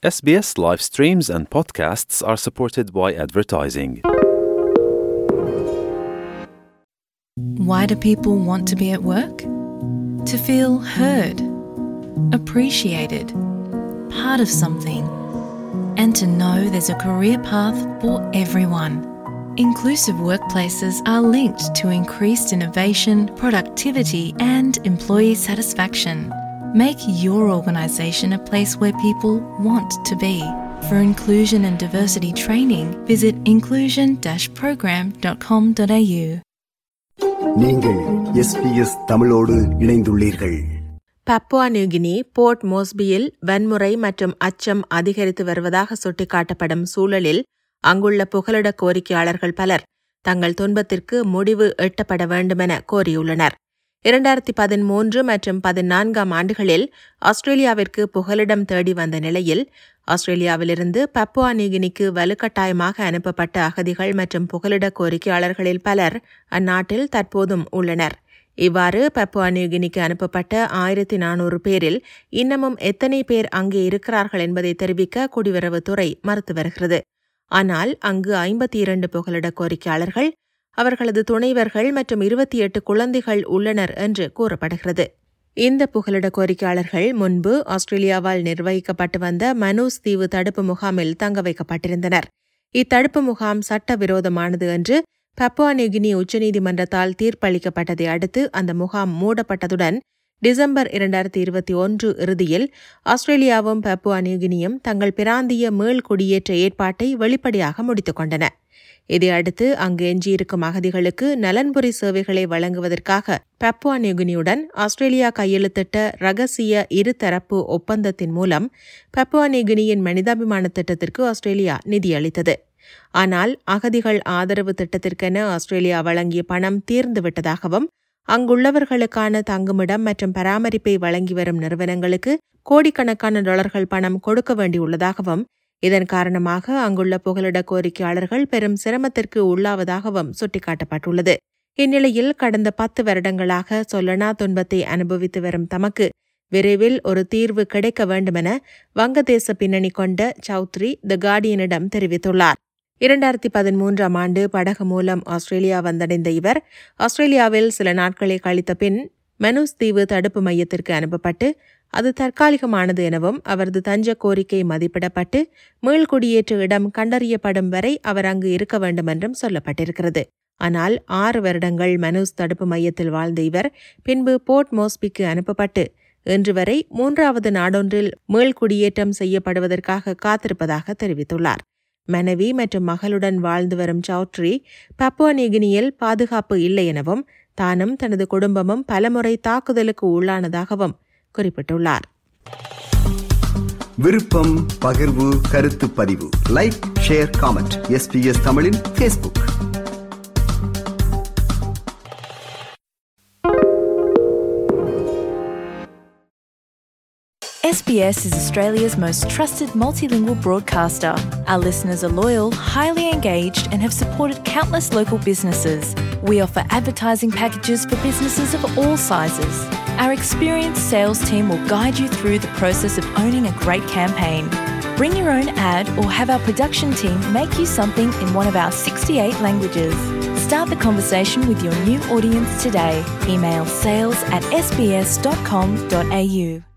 SBS live streams and podcasts are supported by advertising. Why do people want to be at work? To feel heard, appreciated, part of something, and to know there's a career path for everyone. Inclusive workplaces are linked to increased innovation, productivity, and employee satisfaction. Make your organisation a place where people want to be. For inclusion and diversity training, visit inclusion-program.com.au. நீங்கள் SBS தமிழோடு இணைந்துள்ளீர்கள் Papua New Guinea board மோஸ்பியில் வன்முறை மற்றும் அச்சம் அதிகரித்து வருவதாக சுட்டிக்காட்டப்படும் சூழலில் அங்குள்ள புகலிட கோரிக்கையாளர்கள் பலர் தங்கள் துன்பத்திற்கு முடிவு எட்டப்பட வேண்டுமென கோரியுள்ளனர் இரண்டாயிரத்தி பதிமூன்று மற்றும் பதினான்காம் ஆண்டுகளில் ஆஸ்திரேலியாவிற்கு புகலிடம் தேடி வந்த நிலையில் ஆஸ்திரேலியாவிலிருந்து பப்புவா நியூகினிக்கு வலுக்கட்டாயமாக அனுப்பப்பட்ட அகதிகள் மற்றும் புகலிட கோரிக்கையாளர்களில் பலர் அந்நாட்டில் தற்போதும் உள்ளனர் இவ்வாறு பப்புவா நியூகினிக்கு அனுப்பப்பட்ட ஆயிரத்தி நானூறு பேரில் இன்னமும் எத்தனை பேர் அங்கே இருக்கிறார்கள் என்பதை தெரிவிக்க குடிவரவுத்துறை மறுத்து வருகிறது ஆனால் அங்கு ஐம்பத்தி இரண்டு புகலிட கோரிக்கையாளர்கள் அவர்களது துணைவர்கள் மற்றும் இருபத்தி எட்டு குழந்தைகள் உள்ளனர் என்று கூறப்படுகிறது இந்த புகலிட கோரிக்கையாளர்கள் முன்பு ஆஸ்திரேலியாவால் நிர்வகிக்கப்பட்டு வந்த மனூஸ் தீவு தடுப்பு முகாமில் தங்க வைக்கப்பட்டிருந்தனர் இத்தடுப்பு முகாம் சட்டவிரோதமானது என்று பப்புவா நியூகினி உச்சநீதிமன்றத்தால் தீர்ப்பளிக்கப்பட்டதை அடுத்து அந்த முகாம் மூடப்பட்டதுடன் டிசம்பர் இரண்டாயிரத்தி இருபத்தி ஒன்று இறுதியில் ஆஸ்திரேலியாவும் பப்புவா நியூகினியும் தங்கள் பிராந்திய மீள் குடியேற்ற ஏற்பாட்டை வெளிப்படையாக முடித்துக் கொண்டன இதையடுத்து அங்கு எஞ்சியிருக்கும் அகதிகளுக்கு நலன்புரி சேவைகளை வழங்குவதற்காக பப்புவா நியூகினியுடன் ஆஸ்திரேலியா கையெழுத்திட்ட ரகசிய இருதரப்பு ஒப்பந்தத்தின் மூலம் பப்புவா நியூகினியின் மனிதாபிமான திட்டத்திற்கு ஆஸ்திரேலியா நிதியளித்தது ஆனால் அகதிகள் ஆதரவு திட்டத்திற்கென ஆஸ்திரேலியா வழங்கிய பணம் தீர்ந்துவிட்டதாகவும் அங்குள்ளவர்களுக்கான தங்குமிடம் மற்றும் பராமரிப்பை வழங்கி வரும் நிறுவனங்களுக்கு கோடிக்கணக்கான டாலர்கள் பணம் கொடுக்க வேண்டியுள்ளதாகவும் இதன் காரணமாக அங்குள்ள புகலிட கோரிக்கையாளர்கள் பெரும் சிரமத்திற்கு உள்ளாவதாகவும் சுட்டிக்காட்டப்பட்டுள்ளது இந்நிலையில் கடந்த பத்து வருடங்களாக சொல்லனா துன்பத்தை அனுபவித்து வரும் தமக்கு விரைவில் ஒரு தீர்வு கிடைக்க வேண்டுமென வங்கதேச பின்னணி கொண்ட சௌத்ரி த கார்டியனிடம் தெரிவித்துள்ளார் இரண்டாயிரத்தி பதிமூன்றாம் ஆண்டு படகு மூலம் ஆஸ்திரேலியா வந்தடைந்த இவர் ஆஸ்திரேலியாவில் சில நாட்களை கழித்த பின் மெனூஸ் தீவு தடுப்பு மையத்திற்கு அனுப்பப்பட்டு அது தற்காலிகமானது எனவும் அவரது தஞ்ச கோரிக்கை மதிப்பிடப்பட்டு மீள்குடியேற்ற இடம் கண்டறியப்படும் வரை அவர் அங்கு இருக்க வேண்டும் என்றும் சொல்லப்பட்டிருக்கிறது ஆனால் ஆறு வருடங்கள் மனூஸ் தடுப்பு மையத்தில் வாழ்ந்த இவர் பின்பு போர்ட் மோஸ்பிக்கு அனுப்பப்பட்டு இன்று வரை மூன்றாவது நாடொன்றில் மீள்குடியேற்றம் செய்யப்படுவதற்காக காத்திருப்பதாக தெரிவித்துள்ளார் மனைவி மற்றும் மகளுடன் வாழ்ந்து வரும் சௌத்ரி பப்புவா நிகினியில் பாதுகாப்பு இல்லை எனவும் தானும் தனது குடும்பமும் பலமுறை தாக்குதலுக்கு உள்ளானதாகவும் குறிப்பிட்டுள்ளார் விருப்பம் பகிர்வு கருத்து பதிவு லைக் ஷேர் காமெண்ட் எஸ்பிஎஸ் தமிழின் Facebook SBS is Australia's most trusted multilingual broadcaster. Our listeners are loyal, highly engaged, and have supported countless local businesses. We offer advertising packages for businesses of all sizes. Our experienced sales team will guide you through the process of owning a great campaign. Bring your own ad or have our production team make you something in one of our 68 languages. Start the conversation with your new audience today. Email sales at sbs.com.au.